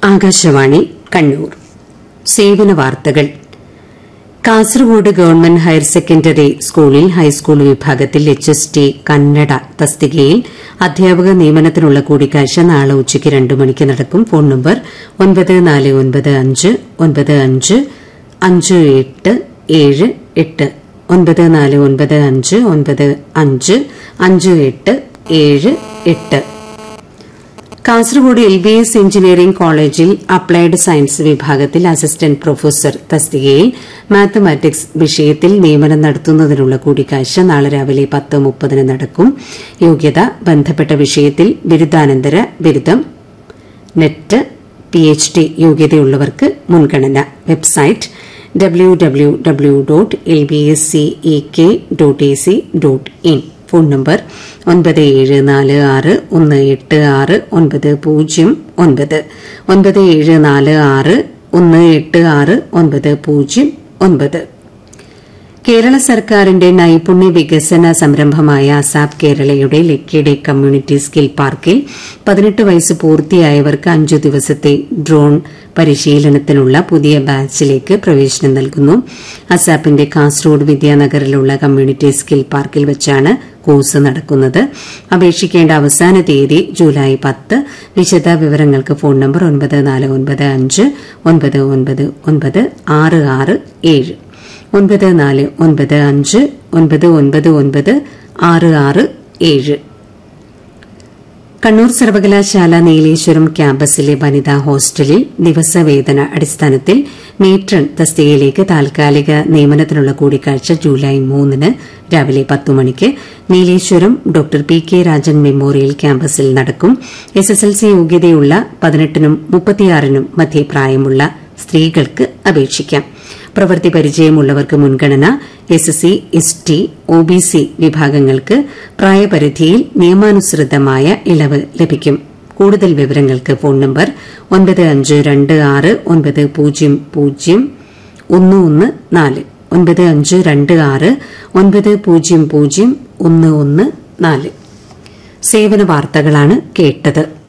ആകാശവാണി കണ്ണൂർ സേവന വാർത്തകൾ Kasaragod government higher secondary സ്കൂളിൽ ഹൈസ്കൂൾ വിഭാഗത്തിൽ എച്ച് എസ് ടി കന്നഡ തസ്തികയിൽ അധ്യാപക നിയമനത്തിനുള്ള കൂടിക്കാഴ്ച നാളെ ഉച്ചയ്ക്ക് രണ്ട് മണിക്ക് നടക്കും ഫോൺ നമ്പർ ഒൻപത് നാല് ഒൻപത് അഞ്ച് ഒൻപത് അഞ്ച് അഞ്ച് എട്ട് ഏഴ് എട്ട് ഒൻപത് നാല് ഒൻപത് അഞ്ച് ഒൻപത് അഞ്ച് അഞ്ച് എട്ട് ഏഴ് എട്ട് Kasaragod L B S engineering കോളേജിൽ അപ്ലൈഡ് സയൻസ് വിഭാഗത്തിൽ അസിസ്റ്റന്റ് പ്രൊഫസർ തസ്തികയിൽ മാത്തമാറ്റിക്സ് വിഷയത്തിൽ നിയമനം നടത്തുന്നതിനുള്ള കൂടിക്കാഴ്ച നാളെ രാവിലെ പത്ത് മുപ്പതിന് നടക്കും യോഗ്യത ബന്ധപ്പെട്ട വിഷയത്തിൽ ബിരുദാനന്തര ബിരുദം നെറ്റ് പി എച്ച് ഡി യോഗ്യതയുള്ളവർക്ക് മുൻഗണന website W W W dot L B S C E K dot A C dot in phone number ഒൻപത് ഏഴ് നാല് ആറ് ഒന്ന് എട്ട് ആറ് ഒൻപത് പൂജ്യം ഒൻപത് ഒൻപത് ഏഴ് നാല് ആറ് ഒന്ന് എട്ട് ആറ് ഒൻപത് പൂജ്യം ഒൻപത് കേരള സർക്കാരിന്റെ നൈപുണ്യ വികസന സംരംഭമായ അസാപ് കേരളയുടെ ലക്കിയുടെ കമ്മ്യൂണിറ്റി സ്കിൽ പാർക്കിൽ പതിനെട്ട് വയസ്സ് പൂർത്തിയായവർക്ക് അഞ്ചു ദിവസത്തെ ഡ്രോൺ പരിശീലനത്തിനുള്ള പുതിയ ബാച്ചിലേക്ക് പ്രവേശനം നൽകുന്നു അസാപ്പിന്റെ കാസർഗോഡ് വിദ്യാനഗറിലുള്ള കമ്മ്യൂണിറ്റി സ്കിൽ പാർക്കിൽ വെച്ചാണ് കോഴ്സ് നടക്കുന്നത് അപേക്ഷിക്കേണ്ട അവസാന തീയതി ജൂലൈ പത്ത് വിശദ വിവരങ്ങൾക്ക് ഫോൺ നമ്പർ ഒൻപത് നാല് ഒൻപത് അഞ്ച് ഒൻപത് ഒൻപത് ഒൻപത് ആറ് ആറ് ഏഴ് ഒൻപത് നാല് ഒൻപത് അഞ്ച് ഒൻപത് ഒൻപത് ഒൻപത് ആറ് ആറ് ഏഴ് കണ്ണൂർ സർവകലാശാല നീലേശ്വരം ക്യാമ്പസിലെ വനിതാ ഹോസ്റ്റലിൽ ദിവസവേതന അടിസ്ഥാനത്തിൽ മേട്രൺ തസ്തികയിലേക്ക് താൽക്കാലിക നിയമനത്തിനുള്ള കൂടിക്കാഴ്ച ജൂലൈ മൂന്നിന് രാവിലെ പത്തു മണിക്ക് Nileshwaram doctor P K Rajan memorial ക്യാമ്പസിൽ നടക്കും എസ് എസ് എൽ സി യോഗ്യതയുള്ള പതിനെട്ടിനും മുപ്പത്തിയാറിനും മധ്യേ പ്രായമുള്ള സ്ത്രീകൾക്ക് അപേക്ഷിക്കാം പ്രവൃത്തി പരിചയമുള്ളവർക്ക് മുൻഗണന S S C S T O B C വിഭാഗങ്ങൾക്ക് പ്രായപരിധിയിൽ നിയമാനുസൃതമായ ഇളവ് ലഭിക്കും കൂടുതൽ വിവരങ്ങൾക്ക് ഫോൺ നമ്പർ ഒൻപത് അഞ്ച് രണ്ട് ആറ് ഒൻപത് പൂജ്യം പൂജ്യം ഒന്ന് ഒന്ന് നാല് ഒൻപത് അഞ്ച് രണ്ട് ആറ് ഒൻപത് പൂജ്യം പൂജ്യം ഒന്ന് ഒന്ന് നാല് സേവന വാർത്തകളാണ് കേട്ടത്